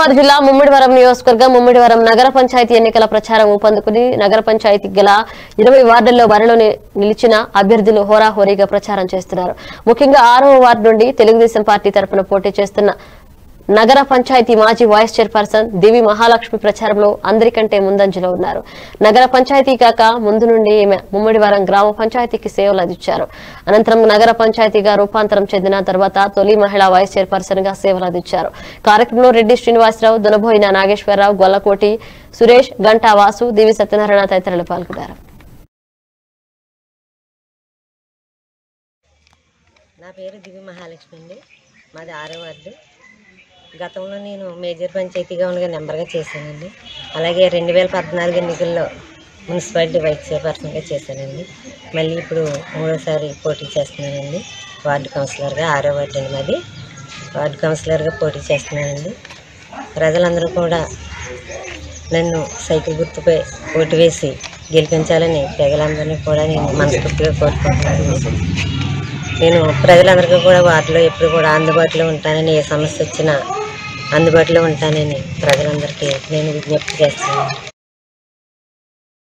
నిజామాబాద్ జిల్లా ముమ్మిడివరం నియోజకవర్గం ముమ్మిడివరం నగర పంచాయతీ ఎన్నికల ప్రచారం ఊపందుకుని నగర పంచాయతీ గల ఇరవై వార్డుల్లో బరిలో ని- నిలిచిన అభ్యర్థులు హోరాహోరీగా ప్రచారం చేస్తున్నారు ముఖ్యంగా ఆరవ వార్డు నుండి తెలుగుదేశం పార్టీ తరఫున పోటీ చేస్తున్న నగర పంచాయతీ మాజీ వైస్ చైర్పర్సన్ దివి మహాలక్ష్మి ప్రచారంలో అందరికంటే ముందంజలో ఉన్నారు నగర పంచాయతీ కాక ముందు నుండి ఈమె ముమ్మిడివరం గ్రామ పంచాయతీకి సేవలు అందించారు అనంతరం నగర పంచాయతీగా రూపాంతరం చెందిన తర్వాత తొలి మహిళా వైస్ చైర్పర్సన్ గా సేవలు అందించారు కార్యక్రమంలో రెడ్డి శ్రీనివాసరావు దునబోయిన నాగేశ్వరరావు గొల్లకోటి సురేష్ గంటా వాసు దివి సత్యనారాయణ తదితరులు పాల్గొన్నారు నా పేరు దివి మహాలక్ష్మి అండి మాది ఆరో వార్డు గతంలో నేను మేజర్ పంచాయతీగా ఉండగా నెంబర్గా చేశానండి అలాగే రెండు వేల పద్నాలుగు ఎన్నికల్లో మున్సిపాలిటీ వైస్ చైర్పర్సన్గా చేశానండి మళ్ళీ ఇప్పుడు మూడోసారి పోటీ చేస్తున్నానండి వార్డు కౌన్సిలర్గా ఆరో వార్డు అండి మాది వార్డు కౌన్సిలర్గా పోటీ చేస్తున్నానండి ప్రజలందరూ కూడా నన్ను సైకిల్ గుర్తుపై ఓటు వేసి గెలిపించాలని ప్రజలందరినీ కూడా నేను మనస్ఫూర్తిగా కోరుకుంటున్నాను నేను ప్రజలందరికీ కూడా వాటిలో ఎప్పుడు కూడా అందుబాటులో ఉంటానని ఏ సమస్య వచ్చినా అందుబాటులో ఉంటానని ప్రజలందరికీ నేను విజ్ఞప్తి చేస్తున్నాను